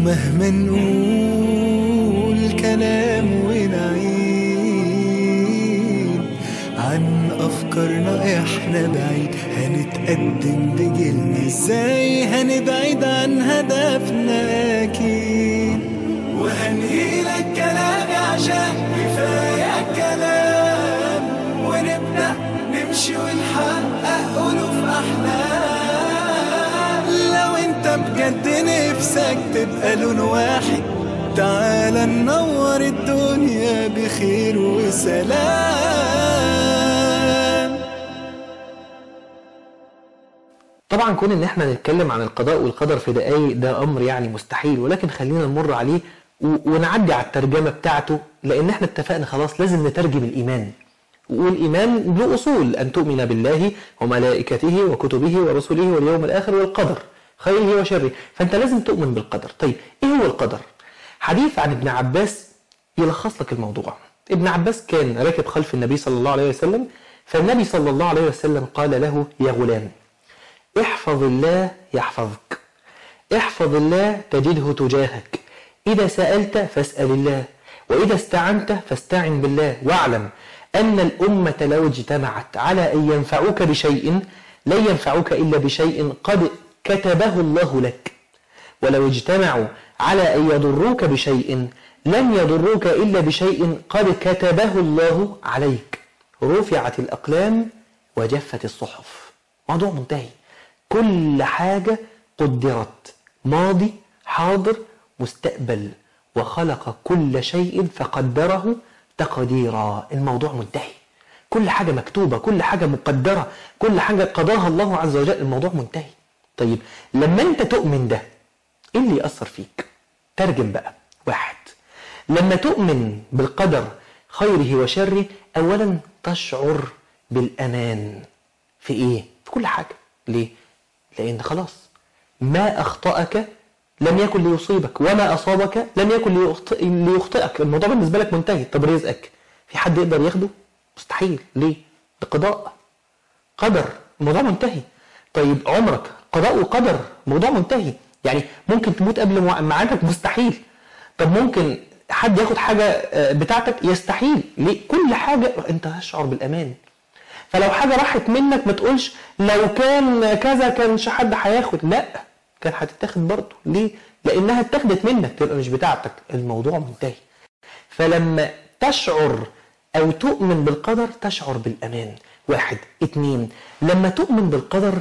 ومهما نقول كلام ونعيد عن أفكارنا إحنا بعيد هنتقدم بجيلنا إزاي هنبعد عن هدفنا أكيد وهنهيلك كلامي عشان كفاية كلام ونبدأ نمشي ونحقق ألوف أحلام لو أنت بجد نفسك تبقى لون واحد تعال ننور الدنيا بخير وسلام طبعا كون ان احنا نتكلم عن القضاء والقدر في دقايق ده امر يعني مستحيل ولكن خلينا نمر عليه و- ونعدي على الترجمه بتاعته لان احنا اتفقنا خلاص لازم نترجم الايمان والايمان له اصول ان تؤمن بالله وملائكته وكتبه ورسله واليوم الاخر والقدر خيره وشره فانت لازم تؤمن بالقدر طيب ايه هو القدر حديث عن ابن عباس يلخص لك الموضوع ابن عباس كان راكب خلف النبي صلى الله عليه وسلم فالنبي صلى الله عليه وسلم قال له يا غلام احفظ الله يحفظك احفظ الله تجده تجاهك إذا سألت فاسأل الله وإذا استعنت فاستعن بالله واعلم أن الأمة لو اجتمعت على أن ينفعوك بشيء لن ينفعوك إلا بشيء قد كتبه الله لك ولو اجتمعوا على أن يضروك بشيء لن يضروك إلا بشيء قد كتبه الله عليك رفعت الأقلام وجفت الصحف موضوع منتهي كل حاجة قدرت ماضي حاضر مستقبل وخلق كل شيء فقدره تقديرا الموضوع منتهي كل حاجة مكتوبة كل حاجة مقدرة كل حاجة قضاها الله عز وجل الموضوع منتهي طيب لما انت تؤمن ده ايه اللي يأثر فيك ترجم بقى واحد لما تؤمن بالقدر خيره وشره اولا تشعر بالامان في ايه في كل حاجة ليه لان خلاص ما اخطأك لم يكن ليصيبك وما اصابك لم يكن ليخط- ليخطئك الموضوع بالنسبة لك منتهي طب رزقك في حد يقدر ياخده مستحيل ليه ده قضاء قدر الموضوع منتهي طيب عمرك قضاء وقدر موضوع منتهي يعني ممكن تموت قبل مع- ميعادك مستحيل طب ممكن حد ياخد حاجة آه، بتاعتك يستحيل ليه كل حاجة انت تشعر بالأمان فلو حاجة راحت منك ما تقولش لو كان كذا كانش حد هياخد لا كان هتتاخد برضه ليه لأنها اتاخدت منك تبقى مش بتاعتك الموضوع منتهي فلما تشعر أو تؤمن بالقدر تشعر بالأمان واحد اتنين لما تؤمن بالقدر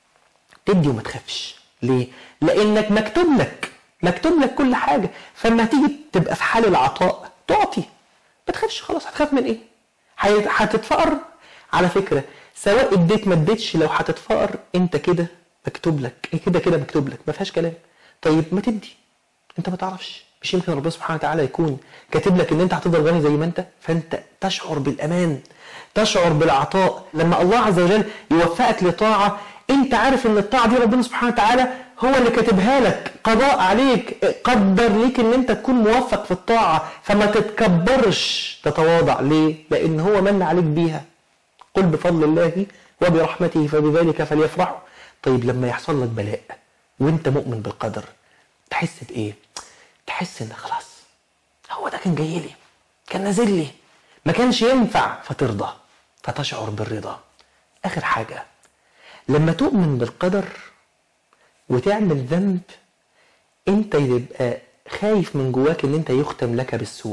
تدي وما تخافش ليه؟ لأنك مكتوب لك مكتوب لك كل حاجة فلما تيجي تبقى في حال العطاء تعطي ما تخافش خلاص هتخاف من ايه؟ هي- هتتفقر على فكرة سواء اديت ما اديتش لو هتتفقر انت كده مكتوب لك إيه كده كده مكتوب لك ما فيهاش كلام طيب ما تدي انت ما تعرفش مش يمكن ربنا سبحانه وتعالى يكون كاتب لك ان انت هتفضل غني زي ما انت فانت تشعر بالامان تشعر بالعطاء لما الله عز وجل يوفقك لطاعه انت عارف ان الطاعه دي ربنا سبحانه وتعالى هو اللي كاتبها لك قضاء عليك قدر ليك ان انت تكون موفق في الطاعه فما تتكبرش تتواضع ليه لان هو من عليك بيها قل بفضل الله وبرحمته فبذلك فليفرحوا طيب لما يحصل لك بلاء وانت مؤمن بالقدر تحس بايه تحس ان خلاص هو ده كان جاي لي كان نازل لي ما كانش ينفع فترضى فتشعر بالرضا اخر حاجه لما تؤمن بالقدر وتعمل ذنب انت يبقى خايف من جواك ان انت يختم لك بالسوء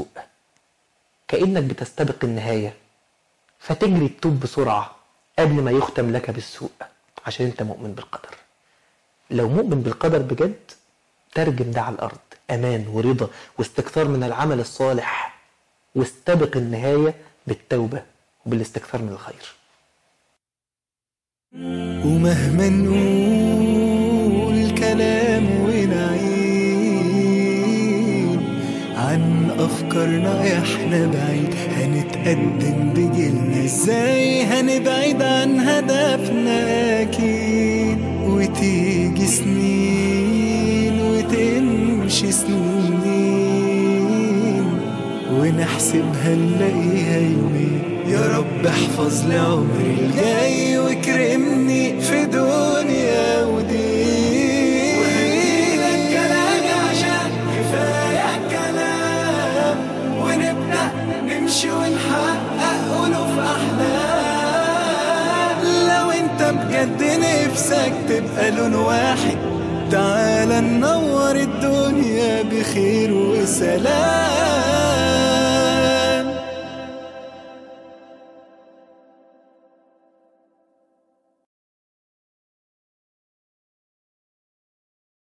كانك بتستبق النهايه فتجري تتوب بسرعه قبل ما يختم لك بالسوء عشان انت مؤمن بالقدر لو مؤمن بالقدر بجد ترجم ده على الارض امان ورضا واستكثار من العمل الصالح واستبق النهايه بالتوبه وبالاستكثار من الخير ومهما نقول كلام ونعيد عن أفكارنا إحنا بعيد هنتقدم بجيلنا إزاي هنبعد عن هدفنا أكيد وتيجي سنين وتمشي سنين ونحسبها نلاقيها يومين يا رب احفظ لي عمري الجاي واكرمني في دنيا ودين وهديلك كلامي عشان نفسك تبقى لون واحد تعال ننور الدنيا بخير وسلام